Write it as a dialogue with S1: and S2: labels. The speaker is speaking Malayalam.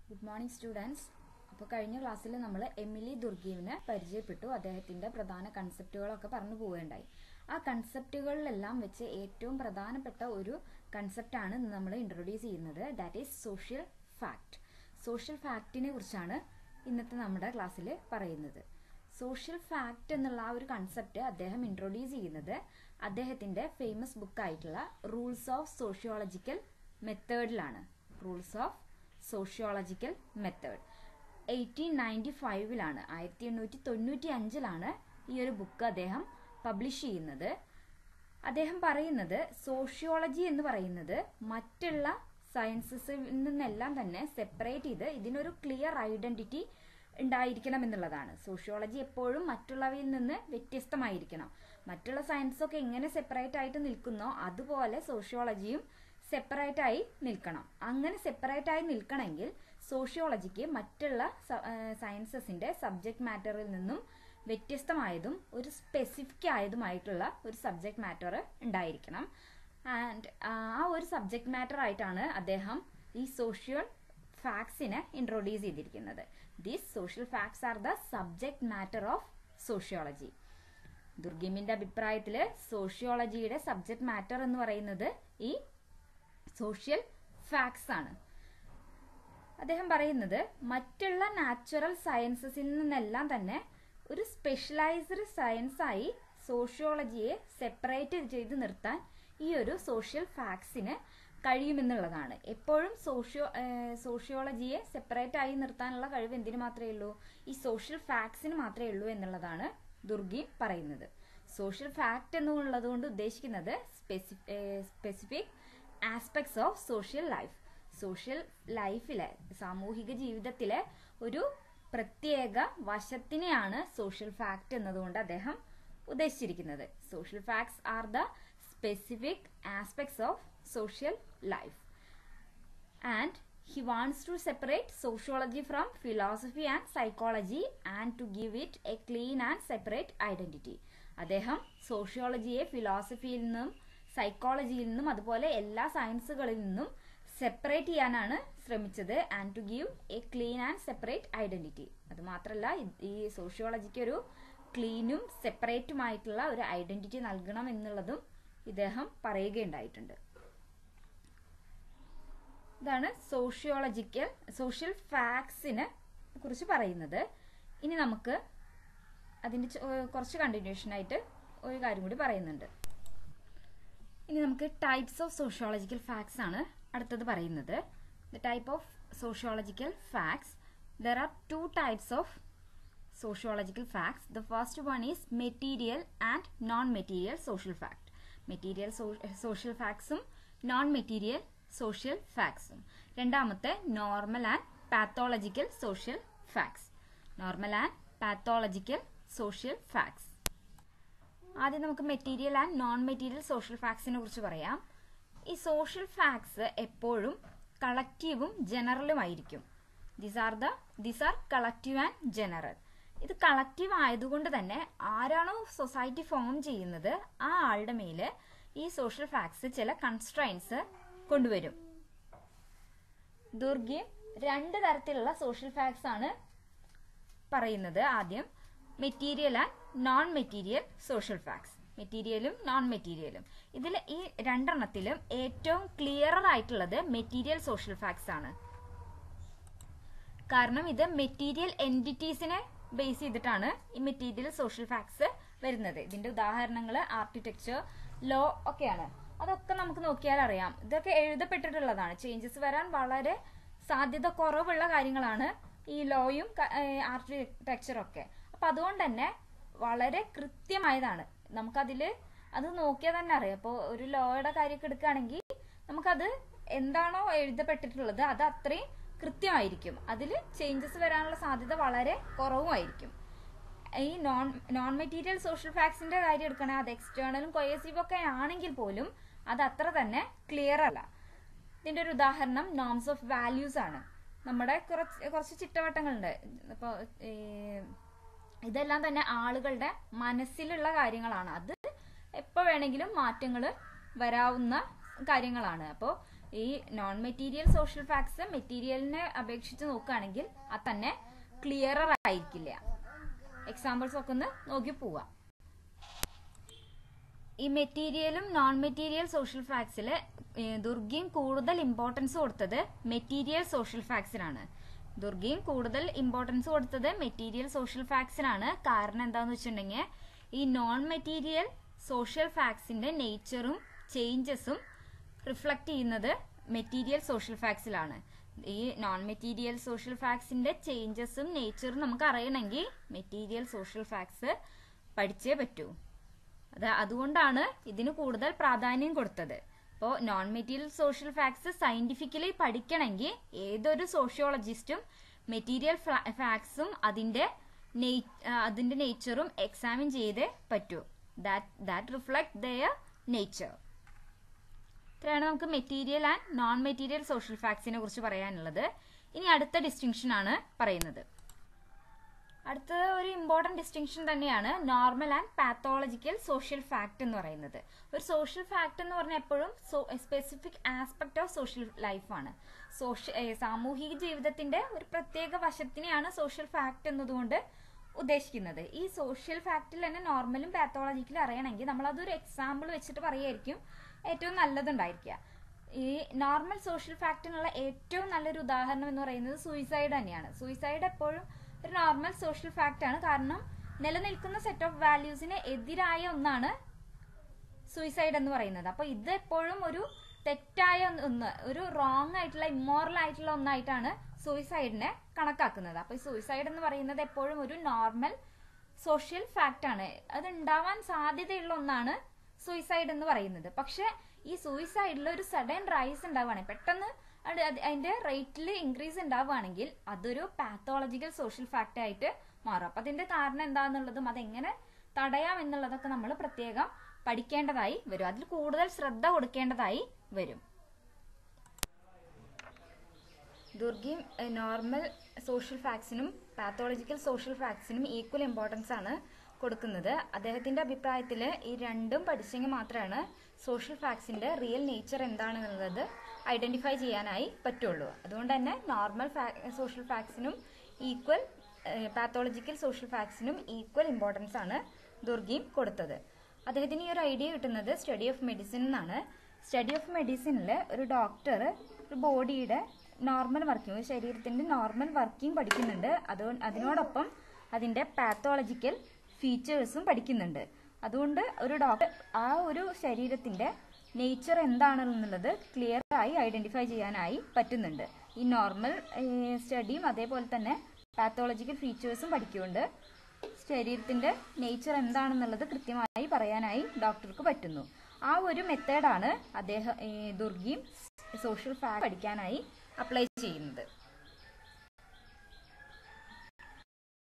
S1: ഗുഡ് മോർണിംഗ് സ്റ്റുഡൻസ് അപ്പോൾ കഴിഞ്ഞ ക്ലാസ്സിൽ നമ്മൾ എമിലി ദുർഗീവിനെ പരിചയപ്പെട്ടു അദ്ദേഹത്തിൻ്റെ പ്രധാന കൺസെപ്റ്റുകളൊക്കെ പറഞ്ഞു പോവുകയുണ്ടായി ആ കൺസെപ്റ്റുകളിലെല്ലാം വെച്ച് ഏറ്റവും പ്രധാനപ്പെട്ട ഒരു കൺസെപ്റ്റാണ് ഇന്ന് നമ്മൾ ഇൻട്രൊഡ്യൂസ് ചെയ്യുന്നത് that is social fact social ഫാക്റ്റിനെ കുറിച്ചാണ് ഇന്നത്തെ നമ്മുടെ ക്ലാസ്സിൽ പറയുന്നത് സോഷ്യൽ ഫാക്ട് എന്നുള്ള ആ ഒരു കൺസെപ്റ്റ് അദ്ദേഹം ഇൻട്രൊഡ്യൂസ് ചെയ്യുന്നത് അദ്ദേഹത്തിൻ്റെ ഫേമസ് ബുക്കായിട്ടുള്ള റൂൾസ് ഓഫ് സോഷ്യോളജിക്കൽ മെത്തേഡിലാണ് rules of sociological method eighteen ninety ഫൈവിലാണ് ആയിരത്തി എണ്ണൂറ്റി തൊണ്ണൂറ്റി അഞ്ചിലാണ് ഈ ഒരു ബുക്ക് അദ്ദേഹം പബ്ലിഷ് ചെയ്യുന്നത് അദ്ദേഹം പറയുന്നത് സോഷ്യോളജി എന്ന് പറയുന്നത് മറ്റുള്ള സയൻസസിൽ നിന്നെല്ലാം തന്നെ സെപ്പറേറ്റ് ചെയ്ത് ഇതിനൊരു ക്ലിയർ ഐഡന്റിറ്റി ഉണ്ടായിരിക്കണം എന്നുള്ളതാണ് സോഷ്യോളജി എപ്പോഴും മറ്റുള്ളവയിൽ നിന്ന് വ്യത്യസ്തമായിരിക്കണം മറ്റുള്ള സയൻസൊക്കെ എങ്ങനെ സെപ്പറേറ്റ് ആയിട്ട് നിൽക്കുന്നോ അതുപോലെ സോഷ്യോളജിയും സെപ്പറേറ്റ് ആയി നിൽക്കണം അങ്ങനെ സെപ്പറേറ്റ് ആയി നിൽക്കണമെങ്കിൽ സോഷ്യോളജിക്ക് മറ്റുള്ള സയൻസസിന്റെ സബ്ജക്ട് മാറ്ററിൽ നിന്നും വ്യത്യസ്തമായതും ഒരു സ്പെസിഫിക് ആയതുമായിട്ടുള്ള ഒരു സബ്ജക്ട് മാറ്റർ ഉണ്ടായിരിക്കണം ആൻഡ് ആ ഒരു സബ്ജക്ട് മാറ്റർ ആയിട്ടാണ് അദ്ദേഹം ഈ സോഷ്യൽ ഫാക്ട്സിനെ ഇൻട്രൊഡ്യൂസ് ചെയ്തിരിക്കുന്നത് these social facts are the subject matter of sociology ദുർഗിമിന്റെ അഭിപ്രായത്തിൽ സോഷ്യോളജിയുടെ സബ്ജക്ട് മാറ്റർ എന്ന് പറയുന്നത് ഈ സോഷ്യൽ ഫാക്ട്സ് ആണ് അദ്ദേഹം പറയുന്നത് മറ്റുള്ള നാച്ചുറൽ സയൻസസിൽ നിന്നെല്ലാം തന്നെ ഒരു സ്പെഷ്യലൈസ്ഡ് സയൻസ് ആയി സോഷ്യോളജിയെ സെപ്പറേറ്റ് ചെയ്ത് നിർത്താൻ ഈ ഒരു സോഷ്യൽ ഫാക്ട്സിന് കഴിയുമെന്നുള്ളതാണ് എപ്പോഴും സോഷ്യോ സോഷ്യോളജിയെ സെപ്പറേറ്റ് ആയി നിർത്താനുള്ള കഴിവ് എന്തിനു മാത്രമേ ഉള്ളൂ ഈ സോഷ്യൽ ഫാക്ട്സിന് മാത്രമേ ഉള്ളൂ എന്നുള്ളതാണ് ദുർഗി പറയുന്നത് സോഷ്യൽ ഫാക്ട് എന്നുള്ളത് കൊണ്ട് ഉദ്ദേശിക്കുന്നത് specific aspects of social life social ലൈഫിലെ സാമൂഹിക ജീവിതത്തിലെ ഒരു പ്രത്യേക വശത്തിനെയാണ് സോഷ്യൽ ഫാക്ട് എന്നതുകൊണ്ട് അദ്ദേഹം ഉദ്ദേശിച്ചിരിക്കുന്നത് social facts are the specific aspects of social life and he wants to separate sociology from philosophy and psychology and to give it a clean and separate identity അദ്ദേഹം സോഷ്യോളജിയെ ഫിലോസഫിയിൽ നിന്നും സൈക്കോളജിയിൽ നിന്നും അതുപോലെ എല്ലാ സയൻസുകളിൽ നിന്നും സെപ്പറേറ്റ് ചെയ്യാനാണ് ശ്രമിച്ചത് and to give a clean and separate identity അത് മാത്രമല്ല ഈ സോഷ്യോളജിക്ക് ഒരു ക്ലീനും സെപ്പറേറ്റുമായിട്ടുള്ള ഒരു ഐഡന്റിറ്റി നൽകണം എന്നുള്ളതും ഇദ്ദേഹം പറയുകയുണ്ടായിട്ടുണ്ട് ഇതാണ് സോഷ്യോളജിക്കൽ സോഷ്യൽ ഫാക്ട്സിനെ കുറിച്ച് പറയുന്നത് ഇനി നമുക്ക് അതിൻ്റെ കുറച്ച് കണ്ടിന്യൂഷൻ ആയിട്ട് ഒരു കാര്യം കൂടി പറയുന്നുണ്ട് ഇനി നമുക്ക് ടൈപ്സ് ഓഫ് സോഷ്യോളജിക്കൽ ഫാക്ട്സ് ആണ് അടുത്തത് പറയുന്നത് the type of sociological facts there are two types of sociological facts the first one is material and non material social fact material social ഫാക്ട്സും നോൺ മെറ്റീരിയൽ സോഷ്യൽ ഫാക്ട്സും രണ്ടാമത്തെ normal and pathological social facts normal and pathological social facts ആദ്യം നമുക്ക് material and non material social ഫാക്ട്സിനെ കുറിച്ച് പറയാം ഈ സോഷ്യൽ ഫാക്ട്സ് എപ്പോഴും കളക്റ്റീവും ജനറലും ആയിരിക്കും this are the this are collective and general ഇത് കളക്റ്റീവ് ആയതുകൊണ്ട് തന്നെ ആരാണോ സൊസൈറ്റി ഫോം ചെയ്യുന്നത് ആ ആളുടെ മേല് ഈ സോഷ്യൽ ഫാക്ട്സ് ചില കൺസ്ട്രൈൻസ് കൊണ്ടുവരും ദുർഗി രണ്ട് തരത്തിലുള്ള സോഷ്യൽ ഫാക്ട്സ് ആണ് പറയുന്നത് ആദ്യം material and non material social facts മെറ്റീരിയലും നോൺ മെറ്റീരിയലും ഇതിൽ ഈ രണ്ടെണ്ണത്തിലും ഏറ്റവും ക്ലിയർ ആയിട്ടുള്ളത് മെറ്റീരിയൽ സോഷ്യൽ ഫാക്ട്സ് ആണ് കാരണം ഇത് മെറ്റീരിയൽ എൻറ്റിറ്റീസിനെ ബേസ് ചെയ്തിട്ടാണ് ഈ മെറ്റീരിയൽ സോഷ്യൽ ഫാക്ട്സ് വരുന്നത് ഇതിന്റെ ഉദാഹരണങ്ങൾ ആർക്കിടെക്ചർ ലോ ഒക്കെയാണ് അതൊക്കെ നമുക്ക് നോക്കിയാൽ അറിയാം ഇതൊക്കെ എഴുതപ്പെട്ടിട്ടുള്ളതാണ് ചേഞ്ചസ് വരാൻ വളരെ സാധ്യത കുറവുള്ള കാര്യങ്ങളാണ് ഈ ലോയും ആർക്കിടെക്ചറും ഒക്കെ അപ്പൊ അതുകൊണ്ട് തന്നെ വളരെ കൃത്യമായതാണ് നമുക്കതിൽ അത് നോക്കിയാൽ തന്നെ അറിയാം അപ്പോൾ ഒരു ലോയുടെ കാര്യമൊക്കെ എടുക്കുകയാണെങ്കിൽ നമുക്കത് എന്താണോ എഴുതപ്പെട്ടിട്ടുള്ളത് അത് അത്രയും കൃത്യമായിരിക്കും അതിൽ ചേഞ്ചസ് വരാനുള്ള സാധ്യത വളരെ കുറവുമായിരിക്കും ഈ നോൺ നോൺ മെറ്റീരിയൽ സോഷ്യൽ ഫാക്ട്സിന്റെ കാര്യം എടുക്കണേ അത് എക്സ്റ്റേണലും കൊയേസീവും ഒക്കെ ആണെങ്കിൽ പോലും അത് അത്ര തന്നെ ക്ലിയർ അല്ല ഇതിന്റെ ഒരു ഉദാഹരണം നോംസ് ഓഫ് വാല്യൂസ് ആണ് നമ്മുടെ കുറച്ച് കുറച്ച് ചിട്ടവട്ടങ്ങളുണ്ട് ഇപ്പോൾ ഇതെല്ലാം തന്നെ ആളുകളുടെ മനസ്സിലുള്ള കാര്യങ്ങളാണ് അത് എപ്പോൾ വേണമെങ്കിലും മാറ്റങ്ങൾ വരാവുന്ന കാര്യങ്ങളാണ് അപ്പോൾ ഈ നോൺ മെറ്റീരിയൽ സോഷ്യൽ ഫാക്ട്സ് മെറ്റീരിയലിനെ അപേക്ഷിച്ച് നോക്കുകയാണെങ്കിൽ അത് തന്നെ ക്ലിയറർ ആയിരിക്കില്ല എക്സാമ്പിൾസ് ഒക്കെ ഒന്ന് നോക്കി പോവാം ഈ മെറ്റീരിയലും നോൺ മെറ്റീരിയൽ സോഷ്യൽ ഫാക്ട്സിൽ ദുർഗയും കൂടുതൽ ഇമ്പോർട്ടൻസ് കൊടുത്തത് മെറ്റീരിയൽ സോഷ്യൽ ഫാക്ട്സിനാണ് ദുർഗയും കൂടുതൽ ഇമ്പോർട്ടൻസ് കൊടുത്തത് മെറ്റീരിയൽ സോഷ്യൽ ഫാക്ട്സിനാണ് കാരണം എന്താന്ന് വെച്ചിട്ടുണ്ടെങ്കിൽ ഈ നോൺ മെറ്റീരിയൽ സോഷ്യൽ ഫാക്ട്സിന്റെ നേച്ചറും ചേഞ്ചസും റിഫ്ലക്ട് ചെയ്യുന്നത് മെറ്റീരിയൽ സോഷ്യൽ ഫാക്ട്സിലാണ് ഈ നോൺ മെറ്റീരിയൽ സോഷ്യൽ ഫാക്ട്സിന്റെ ചേഞ്ചസും നേച്ചറും നമുക്ക് അറിയണമെങ്കിൽ മെറ്റീരിയൽ സോഷ്യൽ ഫാക്ട്സ് പഠിച്ചേ പറ്റൂ അത് അതുകൊണ്ടാണ് ഇതിന് കൂടുതൽ പ്രാധാന്യം കൊടുത്തത് ഇപ്പോൾ non material social facts scientifically പഠിക്കണമെങ്കിൽ ഏതൊരു സോഷ്യോളജിസ്റ്റും മെറ്റീരിയൽ ഫാക്ട്സും അതിന്റെ അതിന്റെ നേച്ചറും എക്സാമിൻ ചെയ്തേ പറ്റൂ that that reflect their nature ഇത്രയാണ് നമുക്ക് material and non material social ഫാക്ട്സിനെ കുറിച്ച് പറയാനുള്ളത് ഇനി അടുത്ത ഡിസ്റ്റിങ്ഷൻ ആണ് പറയുന്നത് അടുത്ത ഒരു ഇമ്പോർട്ടൻറ്റ് ഡിസ്റ്റിങ്ഷൻ തന്നെയാണ് normal and pathological social fact എന്ന് പറയുന്നത് ഒരു സോഷ്യൽ ഫാക്ട് എന്ന് പറഞ്ഞാൽ എപ്പോഴും സ്പെസിഫിക് ആസ്പെക്ട് ഓഫ് സോഷ്യൽ ലൈഫാണ് സോഷ്യ സാമൂഹിക ജീവിതത്തിന്റെ ഒരു പ്രത്യേക വശത്തിനെയാണ് സോഷ്യൽ ഫാക്ട് എന്നതുകൊണ്ട് ഉദ്ദേശിക്കുന്നത് ഈ സോഷ്യൽ ഫാക്റ്റിൽ തന്നെ നോർമലും പാത്തോളജിക്കലും അറിയണമെങ്കിൽ നമ്മൾ അതൊരു എക്സാമ്പിൾ വെച്ചിട്ട് പറയായിരിക്കും ഏറ്റവും നല്ലതുണ്ടായിരിക്കുക ഈ നോർമൽ സോഷ്യൽ ഫാക്റ്റിനുള്ള ഏറ്റവും നല്ലൊരു ഉദാഹരണം എന്ന് പറയുന്നത് സൂയിസൈഡ് തന്നെയാണ് സൂയിസൈഡ് എപ്പോഴും ഒരു നോർമൽ സോഷ്യൽ ഫാക്റ്റ് ആണ് കാരണം നിലനിൽക്കുന്ന സെറ്റ് ഓഫ് വാല്യൂസിന് എതിരായ ഒന്നാണ് സൂയിസൈഡ് എന്ന് പറയുന്നത് അപ്പൊ ഇത് എപ്പോഴും ഒരു തെറ്റായ ഒന്ന് ഒരു റോങ് ആയിട്ടുള്ള ഇമ്മോറൽ ആയിട്ടുള്ള ഒന്നായിട്ടാണ് സൂയിസൈഡിനെ കണക്കാക്കുന്നത് അപ്പൊ ഈ സൂയിസൈഡ് എന്ന് പറയുന്നത് എപ്പോഴും ഒരു നോർമൽ സോഷ്യൽ ഫാക്റ്റ് ആണ് അത് ഉണ്ടാവാൻ സാധ്യതയുള്ള ഒന്നാണ് സൂയിസൈഡ് എന്ന് പറയുന്നത് പക്ഷെ ഈ സൂയിസൈഡിൽ ഒരു സഡൻ റൈസ് ഉണ്ടാവുകയാണെങ്കിൽ പെട്ടെന്ന് അതിന്റെ റേറ്റിൽ ഇൻക്രീസ് ഉണ്ടാവുകയാണെങ്കിൽ അതൊരു പാത്തോളജിക്കൽ സോഷ്യൽ ഫാക്റ്റ് ആയിട്ട് മാറും അപ്പൊ അതിന്റെ കാരണം എന്താണെന്നുള്ളതും അതെങ്ങനെ തടയാം എന്നുള്ളതൊക്കെ നമ്മൾ പ്രത്യേകം പഠിക്കേണ്ടതായി വരും അതിൽ കൂടുതൽ ശ്രദ്ധ കൊടുക്കേണ്ടതായി വരും ദുർഗയും നോർമൽ സോഷ്യൽ ഫാക്ട്സിനും പാത്തോളജിക്കൽ സോഷ്യൽ ഫാക്ട്സിനും ഈക്വൽ ഇമ്പോർട്ടൻസ് ആണ് കൊടുക്കുന്നത് അദ്ദേഹത്തിന്റെ അഭിപ്രായത്തിൽ ഈ രണ്ടും പഠിച്ചെങ്കിൽ മാത്രമാണ് സോഷ്യൽ ഫാക്ട്സിന്റെ റിയൽ നേച്ചർ എന്താണെന്നുള്ളത് ഐഡന്റിഫൈ ചെയ്യാനായി പറ്റുള്ളൂ അതുകൊണ്ട് തന്നെ നോർമൽ സോഷ്യൽ ഫാക്ട്സിനും ഈക്വൽ പാത്തോളജിക്കൽ സോഷ്യൽ ഫാക്ട്സിനും ഈക്വൽ ഇമ്പോർട്ടൻസ് ആണ് ദുർഗയും കൊടുത്തത് അദ്ദേഹത്തിന് ഈ ഒരു ഐഡിയ കിട്ടുന്നത് സ്റ്റഡി ഓഫ് മെഡിസിൻ എന്നാണ് സ്റ്റഡി ഓഫ് മെഡിസിനിൽ ഒരു ഡോക്ടർ ഒരു ബോഡിയുടെ നോർമൽ വർക്കിംഗ് ഒരു ശരീരത്തിന്റെ നോർമൽ വർക്കിംഗ് പഠിക്കുന്നുണ്ട് അത് അതിനോടൊപ്പം അതിന്റെ പാത്തോളജിക്കൽ ഫീച്ചേഴ്സും പഠിക്കുന്നുണ്ട് അതുകൊണ്ട് ഒരു ഡോക്ടർ ആ ഒരു ശരീരത്തിന്റെ നേച്ചർ എന്താണെന്നുള്ളത് ക്ലിയർ ആയി ഐഡന്റിഫൈ ചെയ്യാനായി പറ്റുന്നുണ്ട് ഈ നോർമൽ സ്റ്റഡിയും അതേപോലെ തന്നെ പാത്തോളജിക്കൽ ഫീച്ചേഴ്സും പഠിക്കുന്നുണ്ട് ശരീരത്തിന്റെ നേച്ചർ എന്താണെന്നുള്ളത് കൃത്യമായി പറയാനായി ഡോക്ടർക്ക് പറ്റുന്നു ആ ഒരു മെത്തേഡാണ് അദ്ദേഹം ദുർഗിയും സോഷ്യൽ ഫാക്ട് പഠിക്കാനായി അപ്ലൈ ചെയ്യുന്നത്